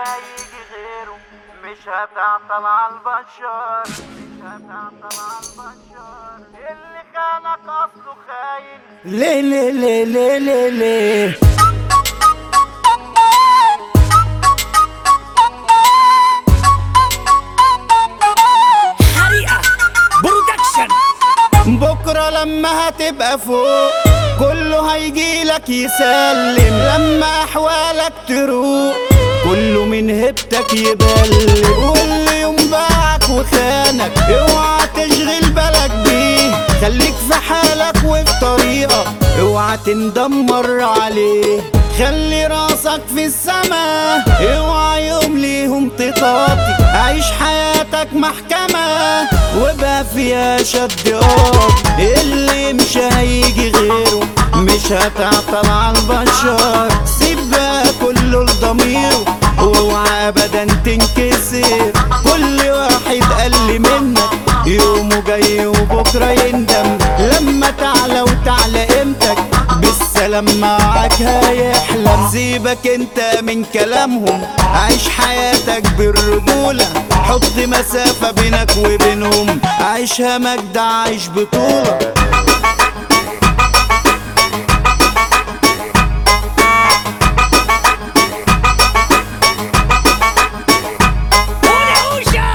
هيجي غيره مش هتعطل على البشر مش هتعطل على البشر اللي خانك اصله خاين ليه ليه ليه ليه ليه ليه حريقة برودكشن بكرة لما هتبقى فوق كله هيجيلك يسلم لما أحوالك تروق كله من هبتك يبلم واللي يوم باعك وخانك اوعى تشغل بالك بيه خليك في حالك وفي طريقك اوعى تندمر عليه خلي راسك في السما اوعى يوم ليهم تطاطي عيش حياتك محكمة وبقى فيها شد قاضي اللي مش هيجي غيره مش هتعطل على البشر سيب بقى كله لضميره واوعى ابدا تنكسر كل واحد قل منك يومه جاي وبكره يندم لما تعلى وتعلى قيمتك بالسلام معاك هيحلم سيبك انت من كلامهم عيش حياتك بالرجولة حط مسافة بينك وبينهم عيشها مجد عيش بطولة ونعوشة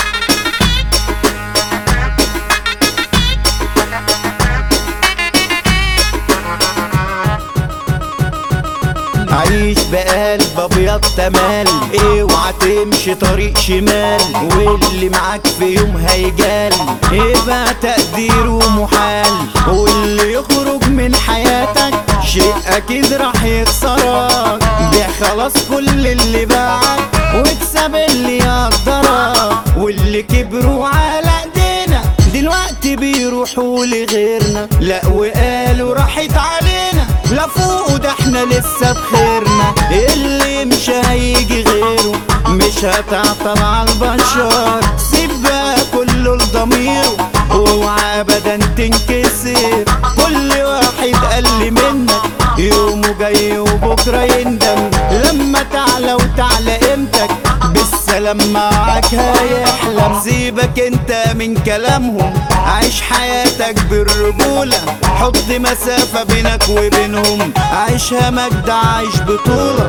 عيش بقلب ابيض تمال اوعى تمشي طريق شمال واللي معاك في يوم هيجال يبقى تقديره محال واللي يخرج من حياتك شيء اكيد راح يخسرك بيع خلاص كل اللي باعك واكسب اللي يقدرك واللي كبروا على ايدينا دلوقتي بيروحوا لغيرنا لا وقالوا راحت علينا لا فوق ده احنا لسه بخيرنا اللي مش هيجي غيره مش هتعطل على البشر سيب بقى كله لضميره اوعى ابدا تنكسر كل واحد قل منك يومه جاي وبكره يندم لما تعلى وتعلى قيمتك بالسلام معاك هيحلم سيبك انت من كلامهم عيش حياتك بالرجولة حط مسافة بينك وبينهم عيشها مجد عيش بطولة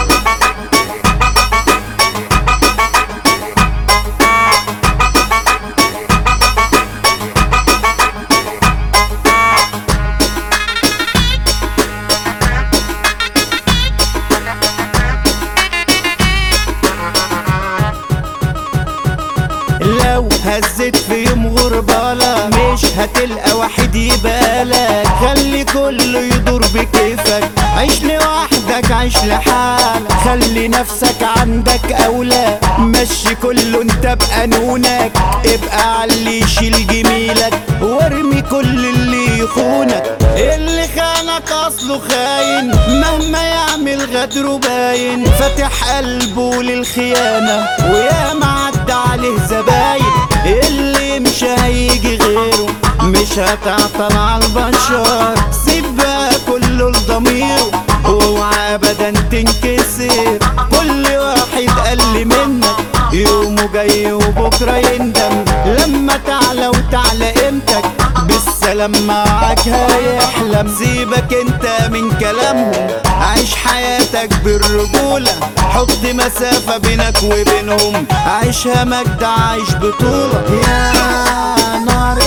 لو هزت في يوم غربالة مش هتلقى واحد يبالك خلي كله يدور بكيفك عيش لوحدك عيش لحالك خلي نفسك عندك أولى مشي كله انت بقانونك ابقى علي يشيل جميلك وارمي كل اللي يخونك اللي خانك اصله خاين مهما يعمل غدره باين فاتح قلبه للخيانة ويا عدى عليه زباين اللي مش هيجي غيره مش هتعطل على البشر سيب بقى كله لضميره اوعى ابدا تنكسر كل واحد قل منك يومه جاي وبكره يندم لما تعلى وتعلى قيمتك بالسلام معاك هيحلم سيبك انت من كلامهم عيش حياتك بالرجولة حط مسافة بينك وبينهم عيشها مجد عيش بطولة يا نار